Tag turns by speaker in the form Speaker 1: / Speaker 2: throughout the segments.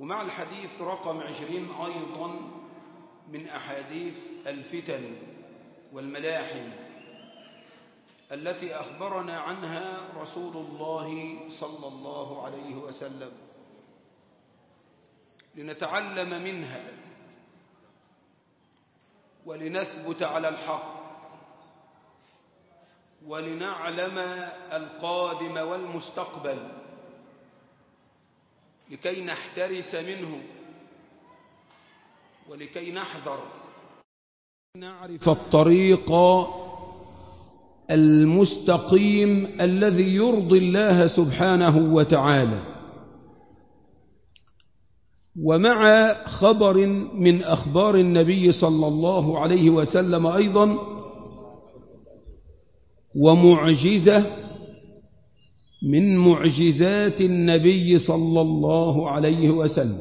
Speaker 1: ومع الحديث رقم عشرين أيضا من أحاديث الفتن والملاحم التي أخبرنا عنها رسول الله صلى الله عليه وسلم لنتعلم منها ولنثبت على الحق ولنعلم القادم والمستقبل لكي نحترس منه ولكي نحذر نعرف الطريق المستقيم الذي يرضي الله سبحانه وتعالى ومع خبر من أخبار النبي صلى الله عليه وسلم أيضا ومعجزة من معجزات النبي صلى الله عليه وسلم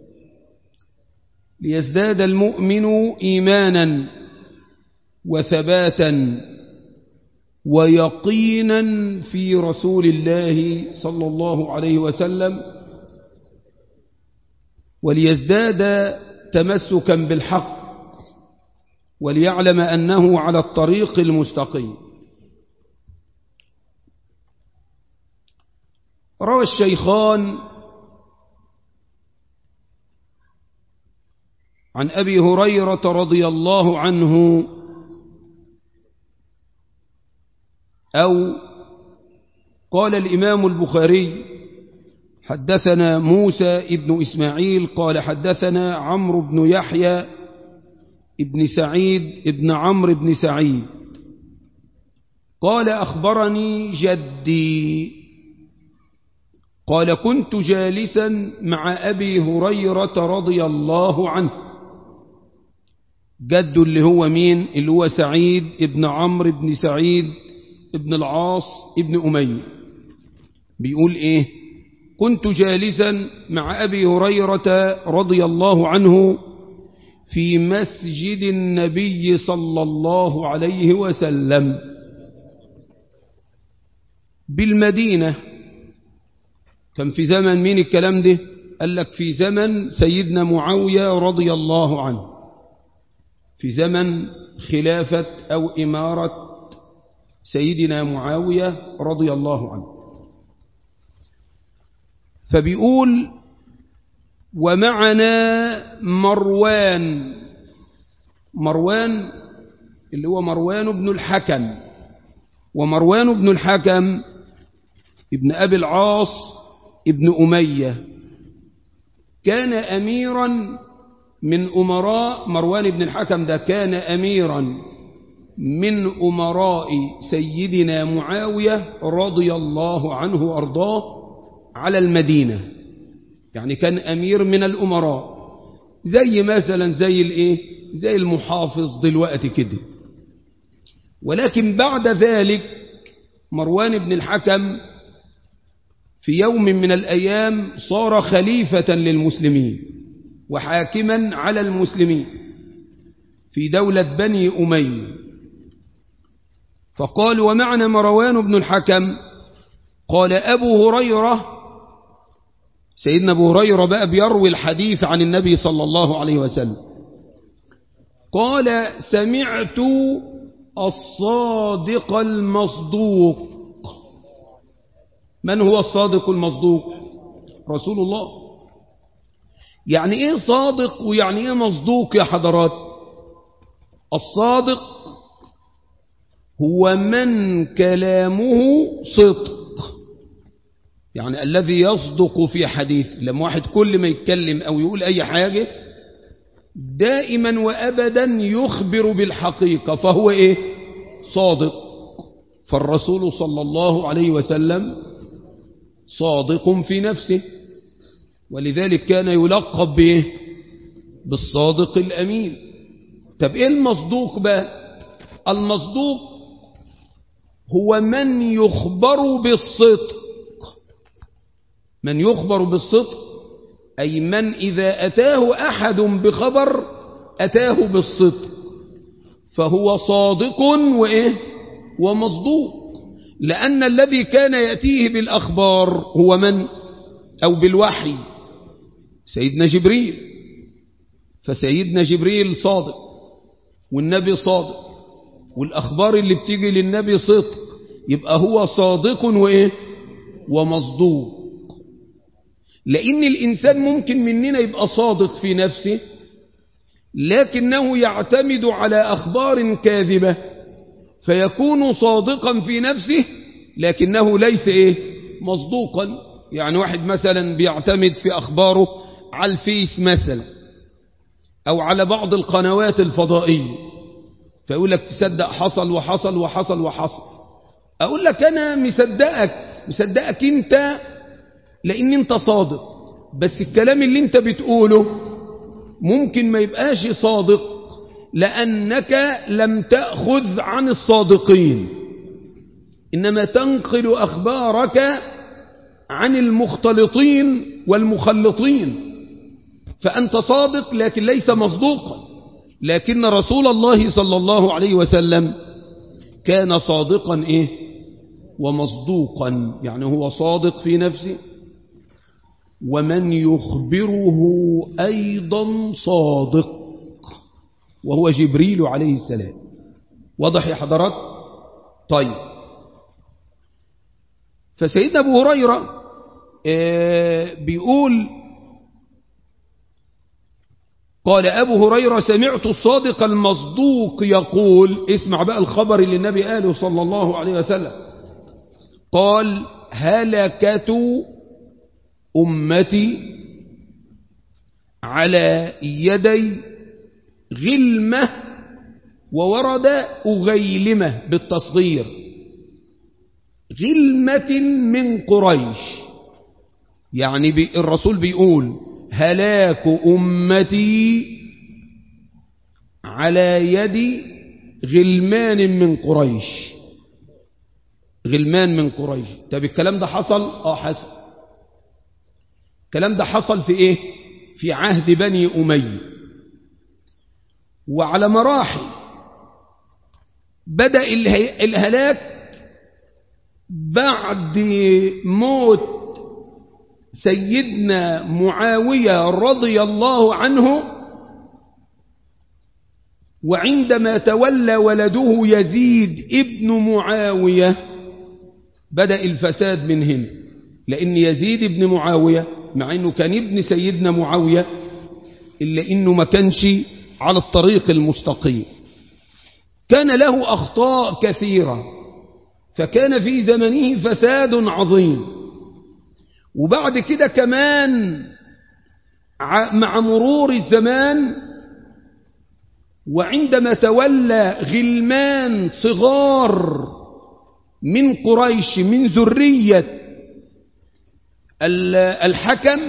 Speaker 1: ليزداد المؤمن إيمانا وثباتا ويقينا في رسول الله صلى الله عليه وسلم وليزداد تمسكا بالحق وليعلم أنه على الطريق المستقيم روى الشيخان عن أبي هريرة رضي الله عنه أو قال الإمام البخاري حدثنا موسى ابن إسماعيل قال حدثنا عمرو بن يحيى ابن سعيد ابن عمرو بن سعيد قال أخبرني جدي قال كنت جالسا مع أبي هريرة رضي الله عنه جد اللي هو مين اللي هو سعيد ابن عمرو بن سعيد ابن العاص ابن أمية بيقول إيه كنت جالسا مع أبي هريرة رضي الله عنه في مسجد النبي صلى الله عليه وسلم بالمدينة كان في زمن مين الكلام ده قال لك في زمن سيدنا معاوية رضي الله عنه في زمن خلافة أو إمارة سيدنا معاوية رضي الله عنه فبيقول ومعنا مروان مروان اللي هو مروان بن الحكم ومروان بن الحكم ابن أبي العاص ابن أمية كان أميرا من أمراء مروان بن الحكم ده كان أميرا من أمراء سيدنا معاوية رضي الله عنه وأرضاه على المدينة يعني كان أمير من الأمراء زي مثلا زي الإيه زي المحافظ دلوقتي كده ولكن بعد ذلك مروان بن الحكم في يوم من الأيام صار خليفة للمسلمين وحاكما على المسلمين في دولة بني أمية فقال ومعنى مروان بن الحكم قال أبو هريرة سيدنا أبو هريرة بقى بيروي الحديث عن النبي صلى الله عليه وسلم قال سمعت الصادق المصدوق من هو الصادق المصدوق رسول الله يعني ايه صادق ويعني ايه مصدوق يا حضرات الصادق هو من كلامه صدق يعني الذي يصدق في حديث لما واحد كل ما يتكلم أو يقول أي حاجة دائما وأبدا يخبر بالحقيقة فهو إيه صادق فالرسول صلى الله عليه وسلم صادق في نفسه ولذلك كان يلقب به بالصادق الأمين طب إيه المصدوق بقى المصدوق هو من يخبر بالصدق من يخبر بالصدق أي من إذا أتاه أحد بخبر أتاه بالصدق فهو صادق وإيه ومصدوق لأن الذي كان يأتيه بالأخبار هو من أو بالوحي سيدنا جبريل فسيدنا جبريل صادق والنبي صادق والأخبار اللي بتيجي للنبي صدق يبقى هو صادق وإيه ومصدوق لأن الإنسان ممكن مننا يبقى صادق في نفسه لكنه يعتمد على أخبار كاذبة فيكون صادقا في نفسه لكنه ليس إيه مصدوقا يعني واحد مثلا بيعتمد في أخباره على الفيس مثلا أو على بعض القنوات الفضائية فيقول لك تصدق حصل وحصل وحصل وحصل أقول لك أنا مصدقك مصدقك أنت لأن أنت صادق بس الكلام اللي أنت بتقوله ممكن ما يبقاش صادق لأنك لم تأخذ عن الصادقين إنما تنقل أخبارك عن المختلطين والمخلطين فأنت صادق لكن ليس مصدوقا لكن رسول الله صلى الله عليه وسلم كان صادقا إيه ومصدوقا يعني هو صادق في نفسه ومن يخبره أيضا صادق وهو جبريل عليه السلام واضح يا حضرات طيب فسيدنا أبو هريرة بيقول قال أبو هريرة سمعت الصادق المصدوق يقول اسمع بقى الخبر اللي النبي قاله صلى الله عليه وسلم قال هلكة أمتي على يدي غلمة وورد أغيلمة بالتصغير غلمة من قريش يعني بي الرسول بيقول هلاك أمتي على يد غلمان من قريش غلمان من قريش طب الكلام ده حصل اه حصل الكلام ده حصل في ايه في عهد بني أمية وعلى مراحل بدأ الهلاك بعد موت سيدنا معاوية رضي الله عنه وعندما تولى ولده يزيد ابن معاوية بدأ الفساد من هنا لأن يزيد ابن معاوية مع أنه كان ابن سيدنا معاوية إلا أنه ما كانش على الطريق المستقيم كان له أخطاء كثيرة فكان في زمنه فساد عظيم وبعد كده كمان مع مرور الزمان وعندما تولى غلمان صغار من قريش من ذرية الحكم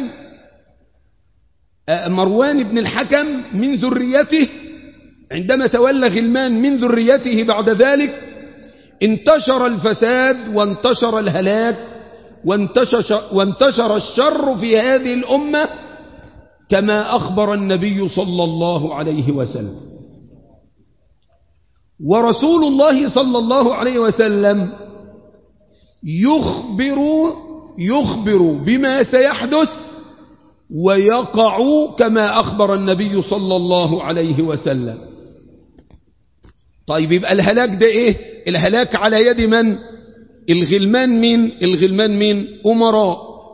Speaker 1: مروان بن الحكم من ذريته عندما تولى غلمان من ذريته بعد ذلك انتشر الفساد وانتشر الهلاك وانتشر, وانتشر الشر في هذه الأمة كما أخبر النبي صلى الله عليه وسلم ورسول الله صلى الله عليه وسلم يخبر يخبر بما سيحدث ويقع كما أخبر النبي صلى الله عليه وسلم طيب يبقى الهلاك ده إيه الهلاك على يد من الغلمان مين الغلمان مين أمراء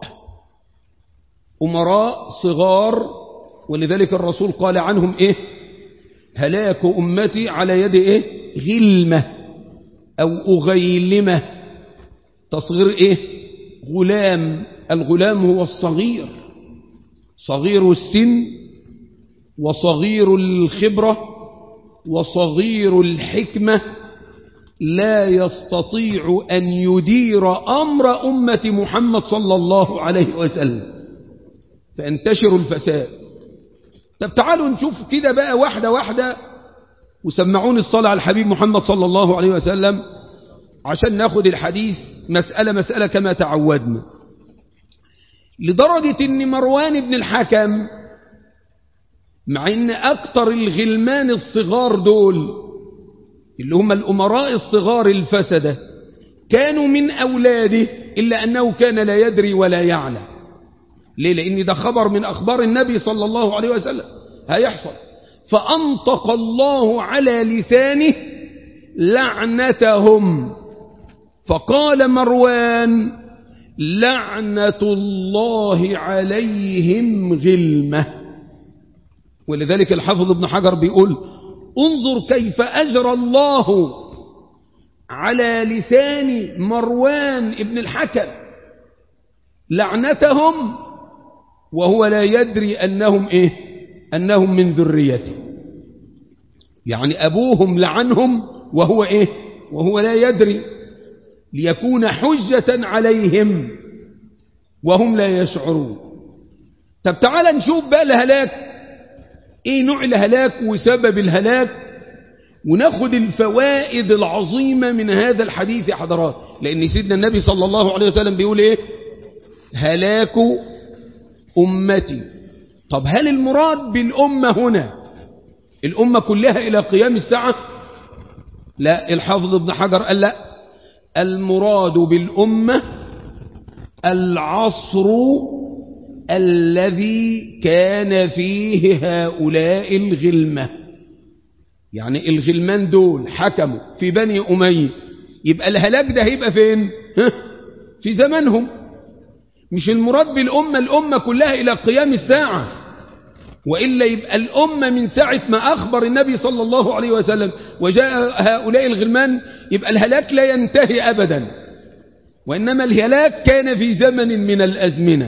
Speaker 1: أمراء صغار ولذلك الرسول قال عنهم إيه هلاك أمتي على يد إيه غلمة أو أغيلمة تصغير إيه غلام الغلام هو الصغير صغير السن وصغير الخبرة وصغير الحكمة لا يستطيع أن يدير أمر أمة محمد صلى الله عليه وسلم فانتشر الفساد طب تعالوا نشوف كده بقى واحدة واحدة وسمعون الصلاة على الحبيب محمد صلى الله عليه وسلم عشان ناخد الحديث مسألة مسألة كما تعودنا لدرجة ان مروان بن الحكم مع ان اكتر الغلمان الصغار دول اللي هم الامراء الصغار الفسدة كانوا من اولاده الا انه كان لا يدري ولا يعلم ليه لأن ده خبر من أخبار النبي صلى الله عليه وسلم هيحصل فأنطق الله على لسانه لعنتهم فقال مروان لعنة الله عليهم غلمة ولذلك الحافظ ابن حجر بيقول انظر كيف أجرى الله على لسان مروان ابن الحكم لعنتهم وهو لا يدري أنهم إيه أنهم من ذريته يعني أبوهم لعنهم وهو إيه وهو لا يدري ليكون حجة عليهم وهم لا يشعرون طب تعال نشوف بقى الهلاك ايه نوع الهلاك وسبب الهلاك وناخد الفوائد العظيمة من هذا الحديث يا حضرات لأن سيدنا النبي صلى الله عليه وسلم بيقول ايه هلاك أمتي طب هل المراد بالأمة هنا الأمة كلها إلى قيام الساعة لا الحافظ ابن حجر قال لا المراد بالأمة العصر الذي كان فيه هؤلاء الغلمة يعني الغلمان دول حكموا في بني أمية يبقى الهلاك ده هيبقى فين ها؟ في زمنهم مش المراد بالأمة الأمة كلها إلى قيام الساعة وإلا يبقى الأمة من ساعة ما أخبر النبي صلى الله عليه وسلم وجاء هؤلاء الغلمان يبقى الهلاك لا ينتهي أبدا وإنما الهلاك كان في زمن من الأزمنة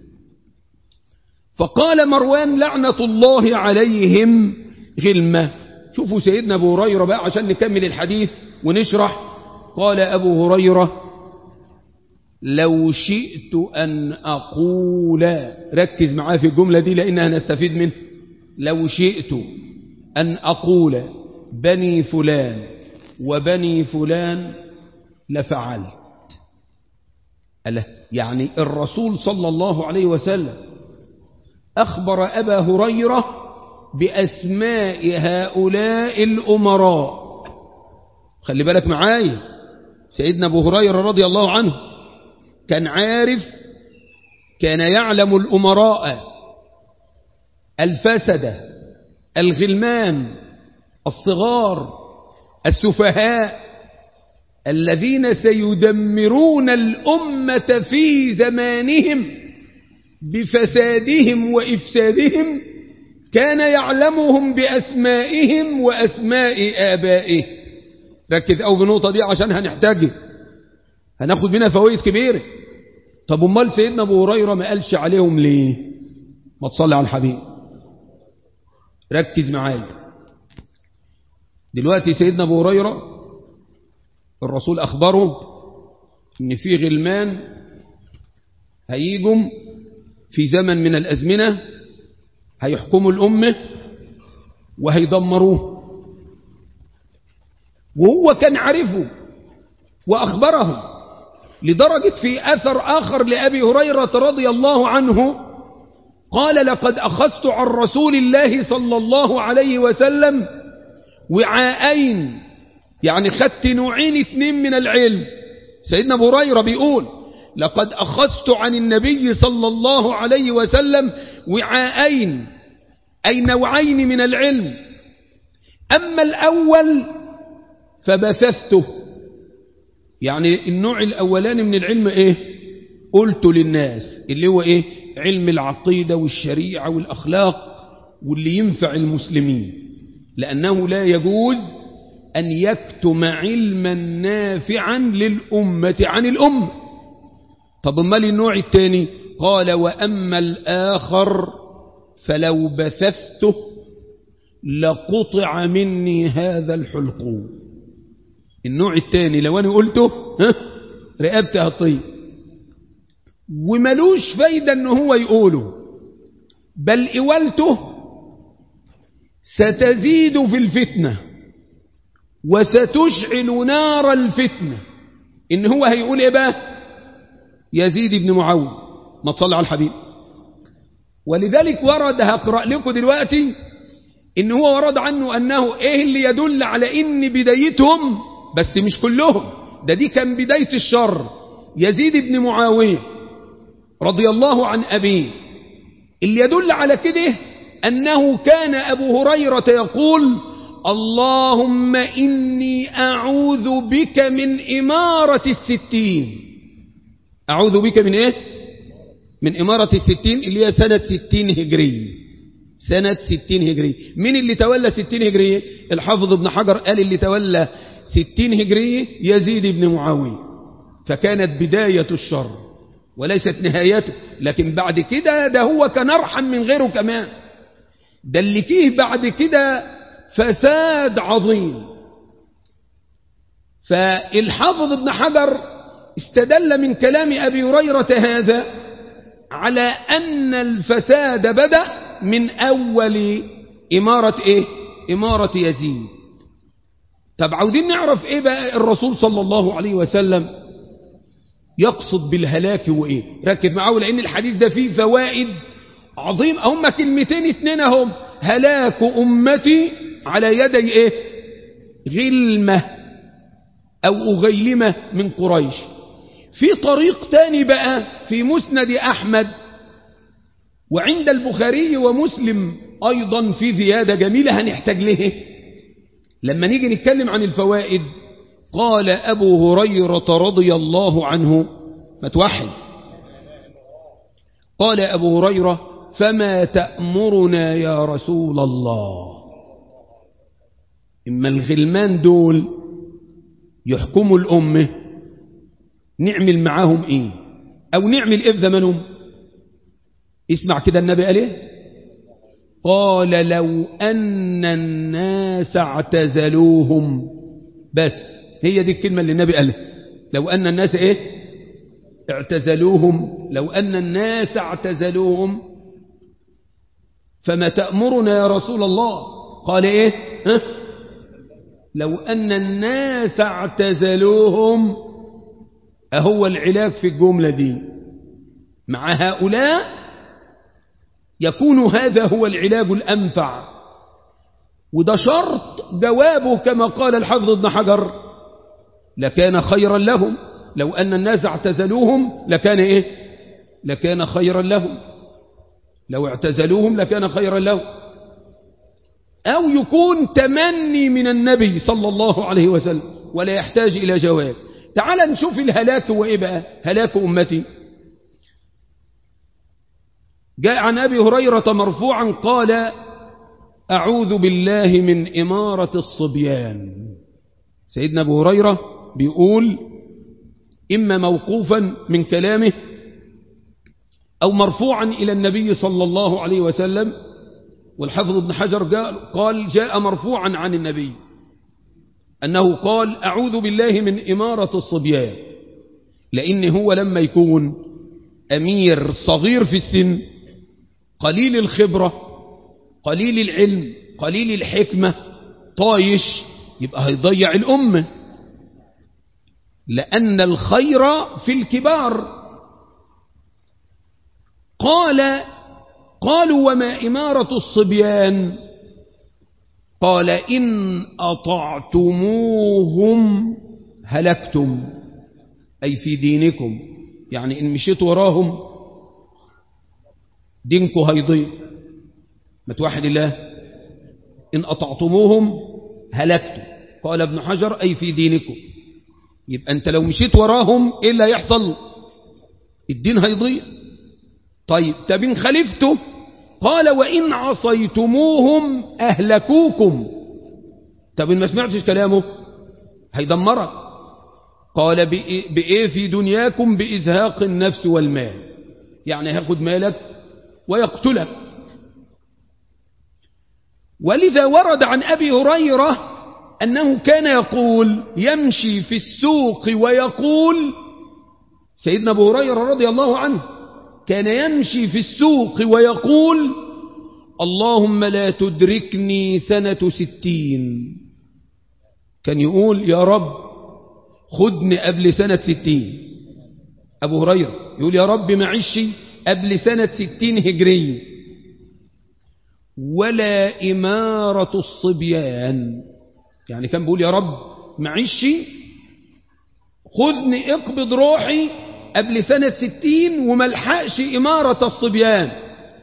Speaker 1: فقال مروان لعنة الله عليهم غلمة شوفوا سيدنا أبو هريرة بقى عشان نكمل الحديث ونشرح قال أبو هريرة لو شئت أن أقول ركز معاه في الجملة دي لأنها نستفيد منه لو شئت أن أقول بني فلان وبني فلان لفعلت ألا يعني الرسول صلى الله عليه وسلم أخبر أبا هريرة بأسماء هؤلاء الأمراء خلي بالك معايا سيدنا أبو هريرة رضي الله عنه كان عارف كان يعلم الأمراء الفسدة الغلمان الصغار السفهاء الذين سيدمرون الأمة في زمانهم بفسادهم وإفسادهم كان يعلمهم بأسمائهم وأسماء آبائه ركز أو بنقطة دي عشان هنحتاجها هناخد منها فوائد كبيرة طب امال سيدنا ابو هريره ما قالش عليهم ليه ما تصلي على الحبيب ركز معايا دلوقتي سيدنا ابو هريره الرسول اخبره ان في غلمان هيجوا في زمن من الازمنه هيحكموا الامه وهيدمروه وهو كان عارفه واخبرهم لدرجة في أثر آخر لأبي هريرة رضي الله عنه قال لقد أخذت عن رسول الله صلى الله عليه وسلم وعاءين يعني خدت نوعين اتنين من العلم سيدنا أبو هريرة بيقول لقد أخذت عن النبي صلى الله عليه وسلم وعاءين أي نوعين من العلم أما الأول فبثثته يعني النوع الأولاني من العلم إيه قلت للناس اللي هو إيه علم العقيدة والشريعة والأخلاق واللي ينفع المسلمين لأنه لا يجوز أن يكتم علما نافعا للأمة عن الأمة طب ما النوع الثاني قال وأما الآخر فلو بثثته لقطع مني هذا الحلقوم النوع الثاني لو أنا قلته ها رقبتي هطير وملوش فايدة ان هو يقوله بل إولته ستزيد في الفتنة وستشعل نار الفتنة إن هو هيقول إيه بقى يزيد بن معاوية ما تصلي على الحبيب ولذلك ورد هقرأ لكم دلوقتي إن هو ورد عنه أنه إيه اللي يدل على إن بدايتهم بس مش كلهم ده دي كان بداية الشر يزيد بن معاوية رضي الله عن أبيه اللي يدل على كده أنه كان أبو هريرة يقول اللهم إني أعوذ بك من إمارة الستين أعوذ بك من إيه من إمارة الستين اللي هي سنة ستين هجرية سنة ستين هجرية من اللي تولى ستين هجرية الحافظ ابن حجر قال اللي تولى ستين هجرية يزيد بن معاوية فكانت بداية الشر وليست نهايته لكن بعد كده ده هو كان أرحم من غيره كمان ده اللي فيه بعد كده فساد عظيم فالحافظ ابن حجر استدل من كلام أبي هريرة هذا على أن الفساد بدأ من أول إمارة إيه؟ إمارة يزيد طب عاوزين نعرف إيه بقى الرسول صلى الله عليه وسلم يقصد بالهلاك وإيه ركب معه لأن الحديث ده فيه فوائد عظيم هم كلمتين اتنين هم هلاك أمتي على يدي إيه غلمة أو أغيلمة من قريش في طريق تاني بقى في مسند أحمد وعند البخاري ومسلم أيضا في زيادة جميلة هنحتاج له لما نيجي نتكلم عن الفوائد قال أبو هريرة رضي الله عنه ما توحي قال أبو هريرة فما تأمرنا يا رسول الله إما الغلمان دول يحكموا الأمة نعمل معاهم إيه أو نعمل إيه في زمنهم اسمع كده النبي قال إيه قال لو أن الناس اعتزلوهم بس هي دي الكلمة اللي النبي قالها لو أن الناس إيه اعتزلوهم لو أن الناس اعتزلوهم فما تأمرنا يا رسول الله قال إيه ها؟ لو أن الناس اعتزلوهم أهو العلاج في الجملة دي مع هؤلاء يكون هذا هو العلاج الأنفع وده شرط جوابه كما قال الحافظ ابن حجر لكان خيرا لهم لو أن الناس اعتزلوهم لكان إيه لكان خيرا لهم لو اعتزلوهم لكان خيرا لهم أو يكون تمني من النبي صلى الله عليه وسلم ولا يحتاج إلى جواب تعال نشوف الهلاك هو إيه بقى هلاك أمتي جاء عن أبي هريرة مرفوعا قال أعوذ بالله من إمارة الصبيان سيدنا أبو هريرة بيقول إما موقوفا من كلامه أو مرفوعا إلى النبي صلى الله عليه وسلم والحافظ ابن حجر قال جاء مرفوعا عن النبي أنه قال أعوذ بالله من إمارة الصبيان لأن هو لما يكون أمير صغير في السن قليل الخبرة قليل العلم قليل الحكمة طايش يبقى هيضيع الأمة لأن الخير في الكبار قال قالوا وما إمارة الصبيان قال إن أطعتموهم هلكتم أي في دينكم يعني إن مشيت وراهم دينكم هيضيع ما توحد الله إن أطعتموهم هلكتم قال ابن حجر أي في دينكم يبقى أنت لو مشيت وراهم إيه اللي هيحصل الدين هيضيع طيب طب إن خلفته قال وإن عصيتموهم أهلكوكم طب إن ما سمعتش كلامه هيدمرك قال بإيه في دنياكم بإزهاق النفس والمال يعني هياخد مالك ويقتلك ولذا ورد عن أبي هريرة أنه كان يقول يمشي في السوق ويقول سيدنا أبو هريرة رضي الله عنه كان يمشي في السوق ويقول اللهم لا تدركني سنة ستين كان يقول يا رب خدني قبل سنة ستين أبو هريرة يقول يا رب معشي قبل سنة ستين هجرية ولا إمارة الصبيان يعني كان بيقول يا رب معشي خذني اقبض روحي قبل سنة ستين وملحقش إمارة الصبيان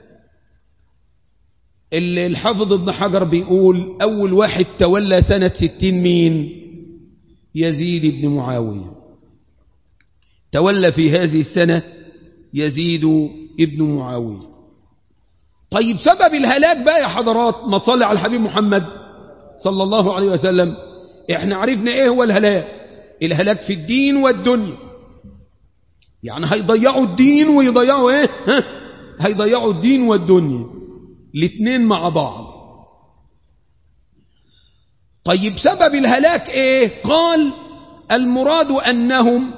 Speaker 1: اللي الحافظ ابن حجر بيقول أول واحد تولى سنة ستين مين يزيد بن معاوية تولى في هذه السنة يزيد ابن معاوية طيب سبب الهلاك بقى يا حضرات ما تصلي على الحبيب محمد صلى الله عليه وسلم احنا عرفنا ايه هو الهلاك الهلاك في الدين والدنيا يعني هيضيعوا الدين ويضيعوا ايه ها؟ هيضيعوا الدين والدنيا الاثنين مع بعض طيب سبب الهلاك ايه قال المراد انهم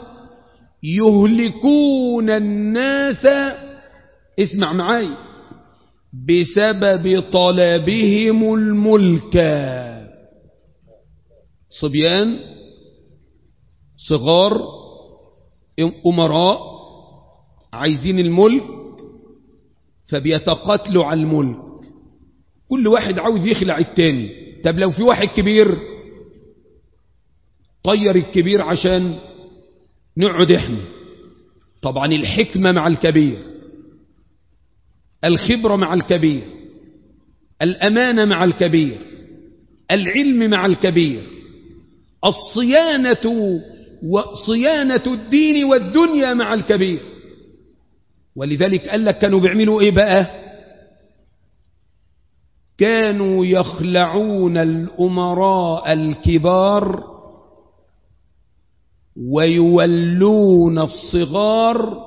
Speaker 1: يهلكون الناس اسمع معاي بسبب طلبهم الملك صبيان صغار أمراء عايزين الملك فبيتقاتلوا على الملك كل واحد عاوز يخلع التاني طب لو في واحد كبير طير الكبير عشان نقعد احنا طبعا الحكمة مع الكبير الخبرة مع الكبير الأمانة مع الكبير العلم مع الكبير الصيانة وصيانة الدين والدنيا مع الكبير ولذلك قال لك كانوا بيعملوا ايه بقى كانوا يخلعون الأمراء الكبار ويولون الصغار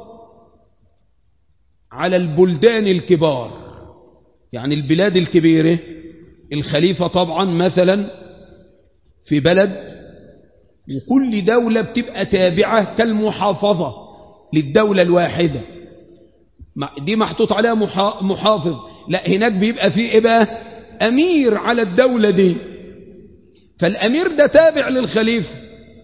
Speaker 1: على البلدان الكبار يعني البلاد الكبيرة الخليفة طبعا مثلا في بلد وكل دولة بتبقى تابعة كالمحافظة للدولة الواحدة دي محطوط عليها محافظ لا هناك بيبقى فيه ايه بقى امير على الدولة دي فالامير ده تابع للخليفة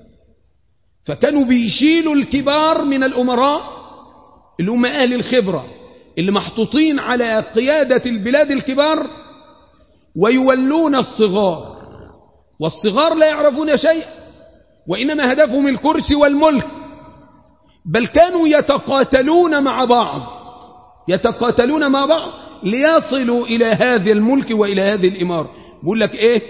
Speaker 1: فكانوا بيشيلوا الكبار من الامراء اللي هم اهل الخبرة اللي محطوطين على قيادة البلاد الكبار ويولون الصغار والصغار لا يعرفون شيئا وإنما هدفهم الكرسي والملك بل كانوا يتقاتلون مع بعض يتقاتلون مع بعض ليصلوا إلى هذا الملك وإلى هذه الإمارة بقول لك إيه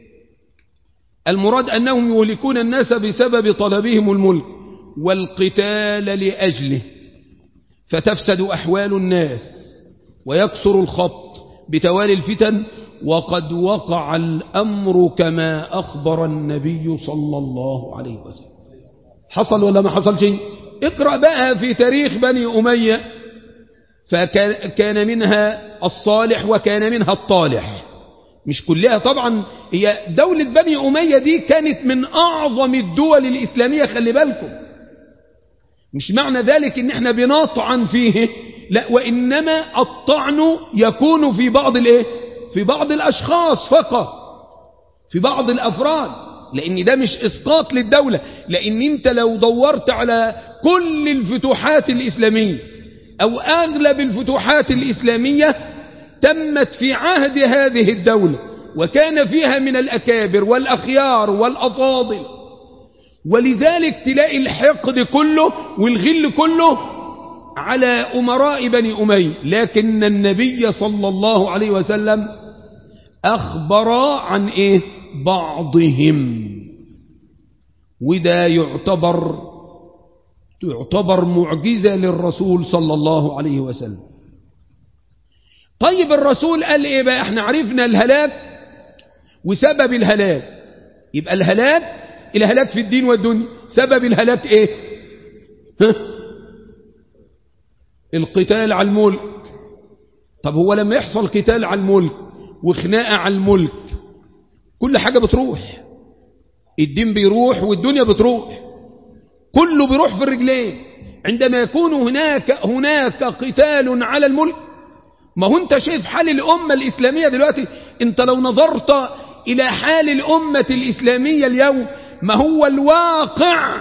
Speaker 1: المراد أنهم يهلكون الناس بسبب طلبهم الملك والقتال لأجله فتفسد أحوال الناس ويكثر الخط بتوالي الفتن وقد وقع الأمر كما أخبر النبي صلى الله عليه وسلم حصل ولا ما حصل شيء اقرأ بقى في تاريخ بني أمية فكان منها الصالح وكان منها الطالح مش كلها طبعا هي دولة بني أمية دي كانت من أعظم الدول الإسلامية خلي بالكم مش معنى ذلك ان احنا بنطعن فيه لا وإنما الطعن يكون في بعض الايه في بعض الأشخاص فقط في بعض الأفراد لأن ده مش إسقاط للدولة لأن أنت لو دورت على كل الفتوحات الإسلامية أو أغلب الفتوحات الإسلامية تمت في عهد هذه الدولة وكان فيها من الأكابر والأخيار والأفاضل ولذلك تلاقي الحقد كله والغل كله على أمراء بني أمية لكن النبي صلى الله عليه وسلم أخبر عن إيه بعضهم وده يعتبر تعتبر معجزة للرسول صلى الله عليه وسلم طيب الرسول قال إيه بقى احنا عرفنا الهلاك وسبب الهلاك يبقى الهلاك الهلاك في الدين والدنيا سبب الهلاك ايه ها؟ القتال على الملك طب هو لما يحصل قتال على الملك وخناقة على الملك كل حاجة بتروح الدين بيروح والدنيا بتروح كله بيروح في الرجلين عندما يكون هناك هناك قتال على الملك ما هو انت شايف حال الأمة الإسلامية دلوقتي انت لو نظرت إلى حال الأمة الإسلامية اليوم ما هو الواقع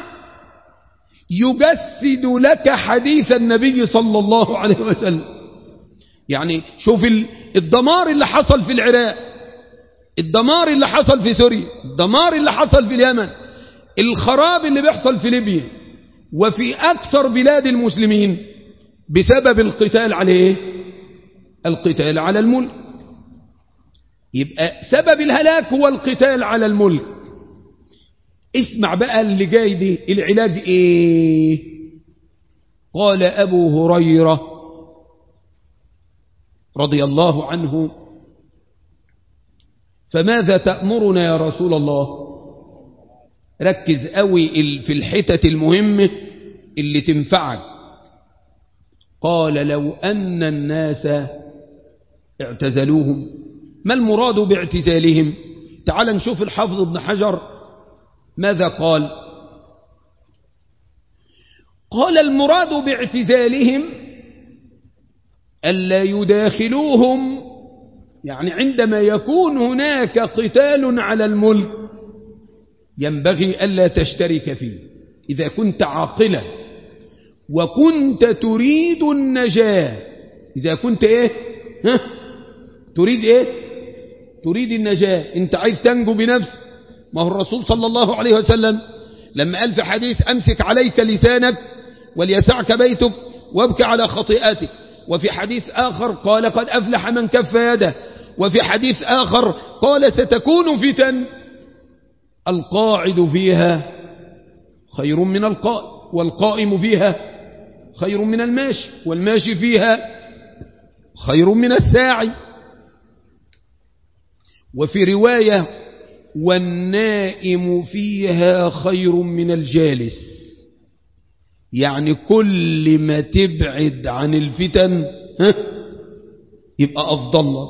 Speaker 1: يجسد لك حديث النبي صلى الله عليه وسلم يعني شوف الدمار اللي حصل في العراق الدمار اللي حصل في سوريا الدمار اللي حصل في اليمن الخراب اللي بيحصل في ليبيا وفي أكثر بلاد المسلمين بسبب القتال عليه القتال على الملك يبقى سبب الهلاك هو القتال على الملك اسمع بقى اللي جاي دي العلاج ايه قال أبو هريرة رضي الله عنه فماذا تأمرنا يا رسول الله ركز قوي في الحتة المهمة اللي تنفعك قال لو أن الناس اعتزلوهم ما المراد باعتزالهم تعال نشوف الحافظ ابن حجر ماذا قال قال المراد باعتزالهم ألا يداخلوهم يعني عندما يكون هناك قتال على الملك ينبغي ألا تشترك فيه إذا كنت عاقلا وكنت تريد النجاة إذا كنت إيه ها؟ تريد إيه تريد النجاة أنت عايز تنجو بنفسك ما هو الرسول صلى الله عليه وسلم لما قال في حديث أمسك عليك لسانك وليسعك بيتك وابك على خطيئتك وفي حديث آخر قال قد أفلح من كف يده وفي حديث آخر قال ستكون فتن القاعد فيها خير من القائم والقائم فيها خير من الماشي والماشي فيها خير من الساعي وفي رواية والنائم فيها خير من الجالس يعني كل ما تبعد عن الفتن ها يبقى أفضل لك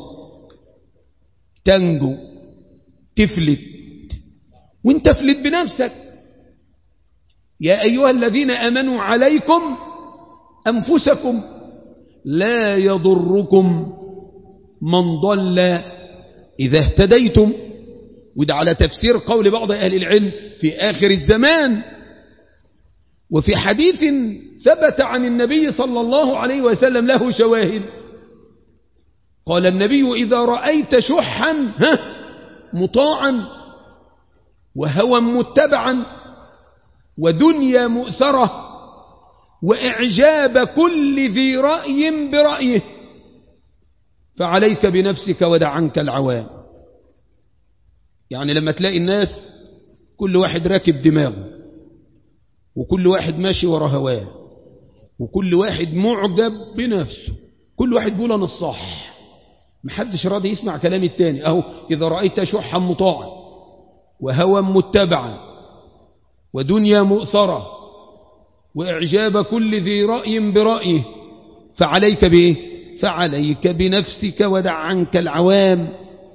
Speaker 1: تنجو تفلت وانت افلت بنفسك يا أيها الذين أمنوا عليكم أنفسكم لا يضركم من ضل إذا اهتديتم وده على تفسير قول بعض أهل العلم في آخر الزمان وفي حديث ثبت عن النبي صلى الله عليه وسلم له شواهد قال النبي إذا رأيت شحا ها مطاعا وهوى متبعا ودنيا مؤثرة وإعجاب كل ذي رأي برأيه فعليك بنفسك ودع عنك العوام يعني لما تلاقي الناس كل واحد راكب دماغه وكل واحد ماشي ورا هواه وكل واحد معجب بنفسه كل واحد بيقول انا الصح محدش راضي يسمع كلام التاني اهو اذا رأيت شحا مطاعا وهوى متبعا ودنيا مؤثرة وإعجاب كل ذي رأي برأيه فعليك بإيه فعليك بنفسك ودع عنك العوام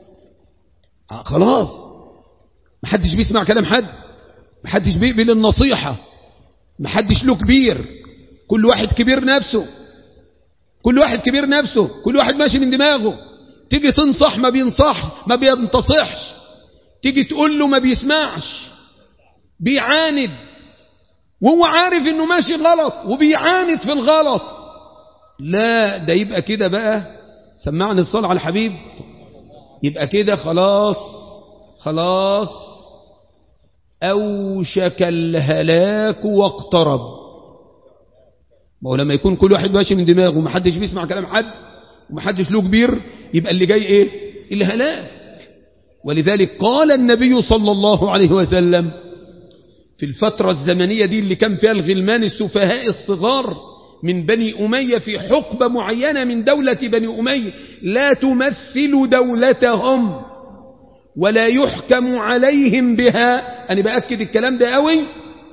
Speaker 1: خلاص محدش بيسمع كلام حد محدش بيقبل النصيحة محدش له كبير كل واحد كبير نفسه كل واحد كبير نفسه كل واحد ماشي من دماغه تيجي تنصح ما بينصح ما بينتصحش تيجي تقول له ما بيسمعش بيعاند وهو عارف انه ماشي غلط وبيعاند في الغلط لا ده يبقى كده بقى سمعني الصلاة على الحبيب يبقى كده خلاص خلاص أوشك الهلاك واقترب ما هو لما يكون كل واحد ماشي من دماغه ومحدش بيسمع كلام حد ومحدش له كبير يبقى اللي جاي ايه الهلاك ولذلك قال النبي صلى الله عليه وسلم في الفترة الزمنية دي اللي كان فيها الغلمان السفهاء الصغار من بني أمية في حقبة معينة من دولة بني أمية لا تمثل دولتهم ولا يحكم عليهم بها أنا بأكد الكلام ده قوي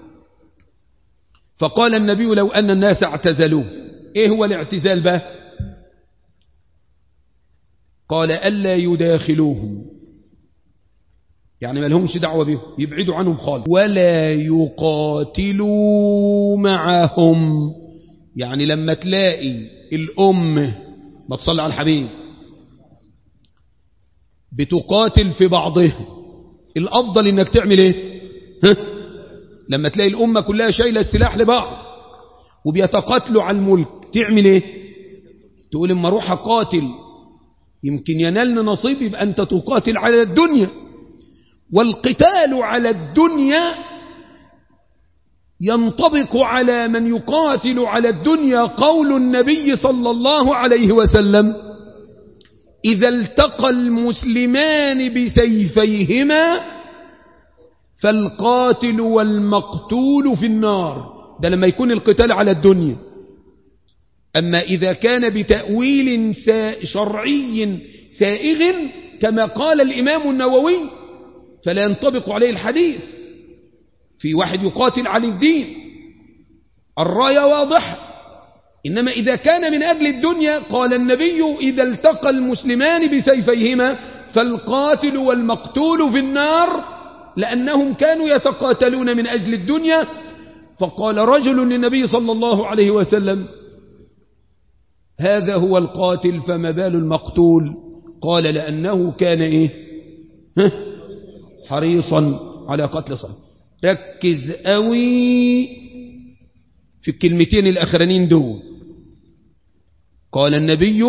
Speaker 1: فقال النبي لو أن الناس اعتزلوه إيه هو الاعتزال به قال ألا يداخلوهم يعني ما لهمش دعوة بهم يبعدوا عنهم خالص ولا يقاتلوا معهم يعني لما تلاقي الأم ما تصلي على الحبيب بتقاتل في بعضها الأفضل إنك تعمل إيه ها؟ لما تلاقي الأمة كلها شايلة السلاح لبعض وبيتقاتلوا على الملك تعمل إيه تقول اما اروح أقاتل يمكن ينالنا نصيب يبقى أنت تقاتل على الدنيا والقتال على الدنيا ينطبق على من يقاتل على الدنيا قول النبي صلى الله عليه وسلم إذا التقى المسلمان بسيفيهما فالقاتل والمقتول في النار ده لما يكون القتال على الدنيا أما إذا كان بتأويل شرعي سائغ كما قال الإمام النووي فلا ينطبق عليه الحديث في واحد يقاتل على الدين الراية واضحة إنما إذا كان من أجل الدنيا قال النبي إذا التقى المسلمان بسيفيهما فالقاتل والمقتول في النار لأنهم كانوا يتقاتلون من أجل الدنيا فقال رجل للنبي صلى الله عليه وسلم هذا هو القاتل فما بال المقتول قال لأنه كان إيه حريصا على قتل صلى ركز قوي في الكلمتين الأخرانين دول قال النبي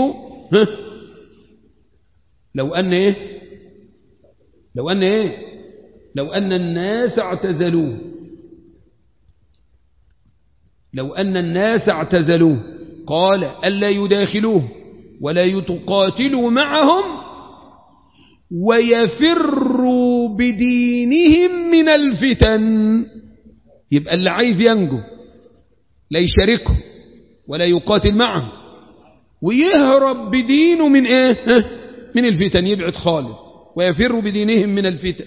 Speaker 1: لو أن إيه لو أن إيه لو أن الناس اعتزلوه لو أن الناس اعتزلوه قال ألا يداخلوه ولا يتقاتلوا معهم ويفروا بدينهم من الفتن يبقى اللي عايز ينجو لا يشاركه ولا يقاتل معه ويهرب بدينه من ايه من الفتن يبعد خالص ويفر بدينهم من الفتن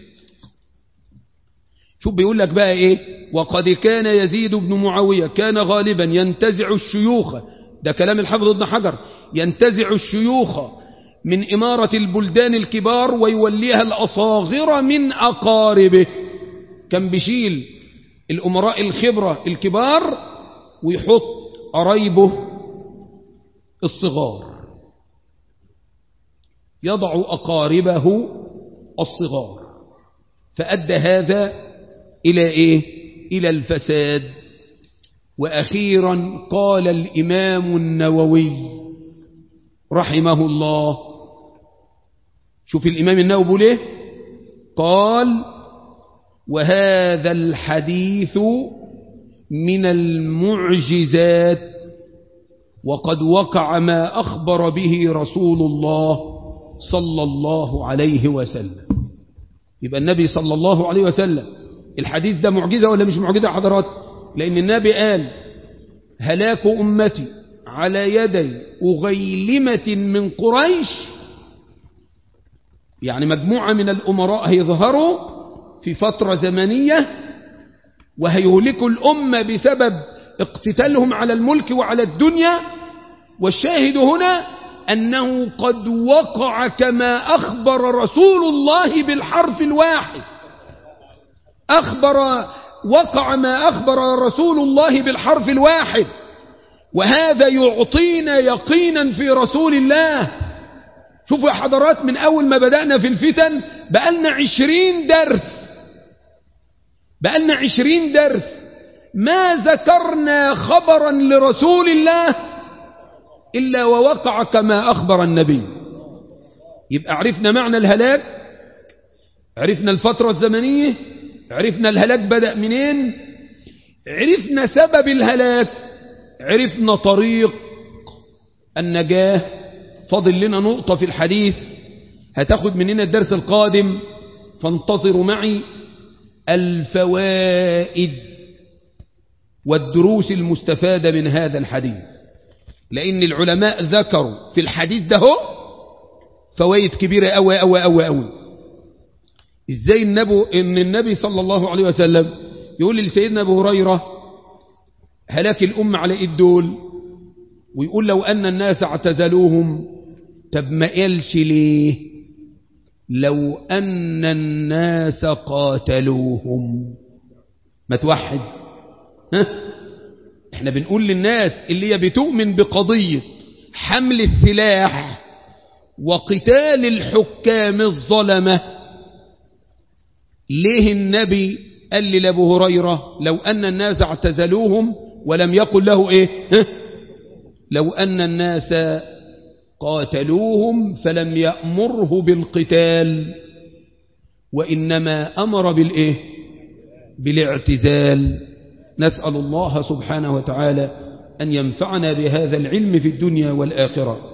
Speaker 1: شوف بيقول لك بقى ايه وقد كان يزيد بن معاوية كان غالبا ينتزع الشيوخ ده كلام الحافظ ابن حجر ينتزع الشيوخ من إمارة البلدان الكبار ويوليها الأصاغر من أقاربه كان بيشيل الأمراء الخبرة الكبار ويحط قرايبه الصغار يضع أقاربه الصغار فأدى هذا إلى إيه إلى الفساد وأخيرا قال الإمام النووي رحمه الله شوف الإمام النووي بيقول إيه قال وهذا الحديث من المعجزات وقد وقع ما أخبر به رسول الله صلى الله عليه وسلم يبقى النبي صلى الله عليه وسلم الحديث ده معجزة ولا مش معجزة حضرات لأن النبي قال هلاك أمتي على يدي أغيلمة من قريش يعني مجموعة من الأمراء هيظهروا في فترة زمنية وهيهلكوا الأمة بسبب اقتتالهم على الملك وعلى الدنيا والشاهد هنا أنه قد وقع كما أخبر رسول الله بالحرف الواحد أخبر وقع ما أخبر رسول الله بالحرف الواحد وهذا يعطينا يقينا في رسول الله شوفوا يا حضرات من أول ما بدأنا في الفتن بقالنا عشرين درس بقالنا عشرين درس ما ذكرنا خبرا لرسول الله إلا ووقع كما أخبر النبي يبقى عرفنا معنى الهلاك عرفنا الفترة الزمنية عرفنا الهلاك بدأ منين عرفنا سبب الهلاك عرفنا طريق النجاة فاضل لنا نقطة في الحديث هتاخد مننا الدرس القادم فانتظروا معي الفوائد والدروس المستفادة من هذا الحديث لأن العلماء ذكروا في الحديث ده فوائد كبيرة أوي أوي أوي أوي إزاي النبو إن النبي صلى الله عليه وسلم يقول لسيدنا أبو هريرة هلاك الأمة على إيد دول ويقول لو أن الناس اعتزلوهم طب ما قالش ليه لو أن الناس قاتلوهم ما توحد ها احنا بنقول للناس اللي هي بتؤمن بقضية حمل السلاح وقتال الحكام الظلمة ليه النبي قال لي لابو هريرة لو أن الناس اعتزلوهم ولم يقل له ايه ها لو أن الناس قاتلوهم فلم يأمره بالقتال وإنما أمر بالإيه بالاعتزال نسأل الله سبحانه وتعالى أن ينفعنا بهذا العلم في الدنيا والآخرة